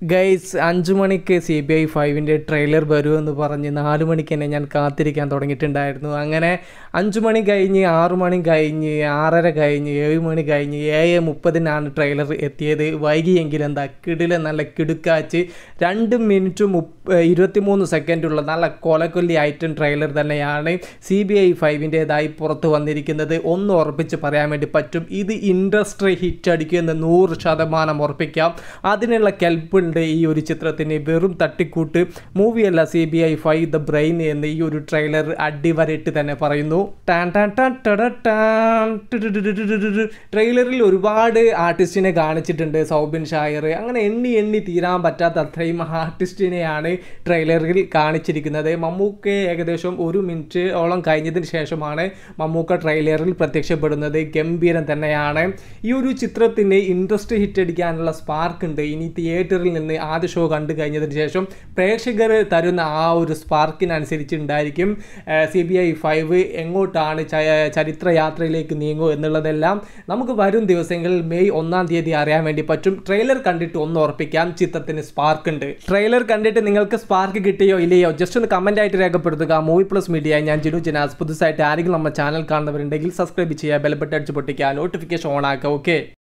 Guys അഞ്ചു മണിക്ക് C B I ഫൈവിൻ്റെ ട്രെയിലർ വരുമെന്ന് പറഞ്ഞ് നാല് മണിക്ക് തന്നെ ഞാൻ കാത്തിരിക്കാൻ തുടങ്ങിയിട്ടുണ്ടായിരുന്നു അങ്ങനെ അഞ്ചു മണി കഴിഞ്ഞ് ആറു മണി കഴിഞ്ഞ് ആറര കഴിഞ്ഞ് ഏഴ് മണി കഴിഞ്ഞ് ഏഴ് മുപ്പതിനാണ് ട്രെയിലർ എത്തിയത് വൈകിയെങ്കിലും എന്താ കിടില നല്ല കിടുക്കാച്ച് രണ്ട് മിനിറ്റ് മുപ്പ ഇരുപത്തിമൂന്ന് സെക്കൻഡുള്ള നല്ല കൊലക്കൊല്ലി ഐറ്റം ട്രെയിലർ തന്നെയാണ് സി ബി ഐ ഫൈവിൻ്റേതായി പുറത്ത് വന്നിരിക്കുന്നത് ഒന്ന് ഉറപ്പിച്ച് പറയാൻ വേണ്ടി പറ്റും ഇത് ഇൻഡസ്ട്രി ഹിറ്റ് അടിക്കുമെന്ന് നൂറ് ശതമാനം ഉറപ്പിക്കാം അതിനുള്ള കെൽപ്പുണ്ട് ഈ ഒരു ചിത്രത്തിന് വെറും തട്ടിക്കൂട്ട് മൂവിയല്ല C B I five the brain എന്ന് ഈ ഒരു ട്രെയിലർ അടിവരയിട്ട് തന്നെ പറയുന്നു ടാൻ ടാൻ ടാൻ ടട ടാൻ ടുടുടുടുടുടുടുടു. ട്രെയിലറിൽ ഒരുപാട് ആർട്ടിസ്റ്റിനെ കാണിച്ചിട്ടുണ്ട് സൗബിൻ ഷായർ അങ്ങനെ എണ്ണി എണ്ണി തീരാൻ പറ്റാത്ത അത്രയും ആർട്ടിസ്റ്റിനെയാണ് ട്രെയിലറിൽ കാണിച്ചിരിക്കുന്നത് മമ്മൂക്ക് ഏകദേശം ഒരു മിനിറ്റ് ഓളം കഴിഞ്ഞതിന് ശേഷമാണ് മമ്മൂക്ക ട്രെയിലറിൽ പ്രത്യക്ഷപ്പെടുന്നത് ഗംഭീരം തന്നെയാണ് ഈ ഒരു ചിത്രത്തിന് ഇൻട്രസ്റ്റ് ഹിറ്റ് അടിക്കാനുള്ള സ്പാർക്ക് ഉണ്ട് ഇനി തിയേറ്ററിൽ നിന്ന് ആദ്യ ഷോ കണ്ടു കഴിഞ്ഞതിന് ശേഷം പ്രേക്ഷകർ തരുന്ന ആ ഒരു സ്പാർക്കിനനുസരിച്ചുണ്ടായിരിക്കും സി ബി ഐ ഫൈവ് എങ്ങോട്ടാണ് ച- ചരിത്ര യാത്രയിലേക്ക് നീങ്ങും എന്നുള്ളതെല്ലാം നമുക്ക് വരും ദിവസങ്ങളിൽ മെയ് ഒന്നാം തീയതി അറിയാൻ വേണ്ടി പറ്റും ട്രെയിലർ കണ്ടിട്ട് ഒന്ന് ഉറപ്പിക്കാം ചിത്രത്തിന് സ്പാർക്ക് ഉണ്ട് ട്രെയിലർ കണ്ടിട്ട് നിങ്ങൾക്ക് സ്പാർക്ക് കിട്ടിയോ ഇല്ലയോ ജസ്റ്റ് ഒന്ന് കമന്റ് ആയിട്ട് രേഖപ്പെടുത്തുക മൂവി പ്ലസ് മീഡിയ ഞാൻ ജിനു ജനാസ് പുതുസായിട്ട് ആരെങ്കിലും നമ്മുടെ ചാനൽ കാണുന്നവരുണ്ടെങ്കിൽ സബ്സ്ക്രൈബ് ചെയ്യുക ബെൽബട്ട് അടിച്ച് പൊട്ടിക്കുക നോട്ടിഫിക്കേഷൻ ഓൺ ആക്കുക ഓക്കെ